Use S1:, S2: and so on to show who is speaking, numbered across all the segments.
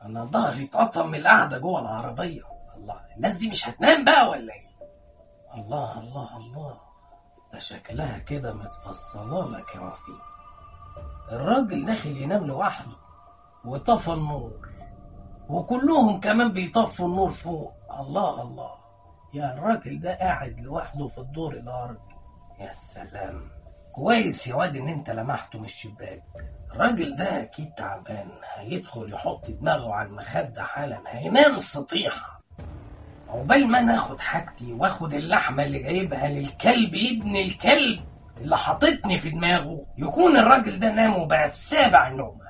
S1: انا ظهري اتقطم من القعده جوه العربيه الله الناس دي مش هتنام بقى ولا ايه الله الله الله ده شكلها كده متفصله لك يا وفي الراجل داخل ينام لوحده وطفى النور وكلهم كمان بيطفوا النور فوق الله الله يا الراجل ده قاعد لوحده في الدور الارضي يا سلام كويس يا واد ان انت لمحته من الشباك الراجل ده اكيد تعبان هيدخل يحط دماغه على المخدة حالا هينام السطيحة عقبال ما ناخد حاجتي واخد اللحمة اللي جايبها للكلب ابن الكلب اللي حاططني في دماغه يكون الراجل ده نام وبقى في سابع نومة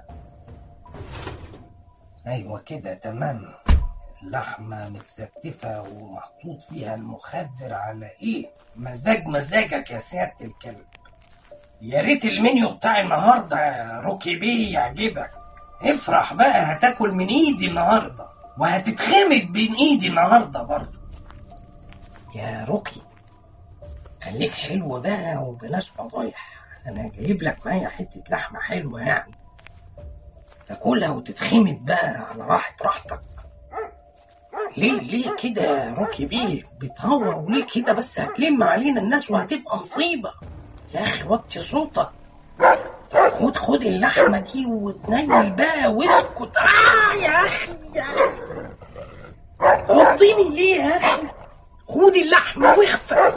S1: ايوه كده تمام اللحمة متستفة ومحطوط فيها المخدر على ايه مزاج مزاجك يا سيادة الكلب يا ريت المنيو بتاع النهارده يا روكي بيه يعجبك افرح بقى هتاكل من ايدي النهارده وهتتخمد بين ايدي النهارده برضه يا روكي خليك حلو بقى وبلاش فضايح انا جايب لك معايا حته لحمه حلوه يعني تاكلها وتتخمد بقى على راحه راحتك ليه ليه كده يا روكي بيه بتهوى وليه كده بس هتلم علينا الناس وهتبقى مصيبه يا اخي وطي صوتك طب خد خد اللحمه دي وتنيل بقى واسكت آه يا اخي يا أخي. توطيني ليه يا اخي خد اللحمه واخفى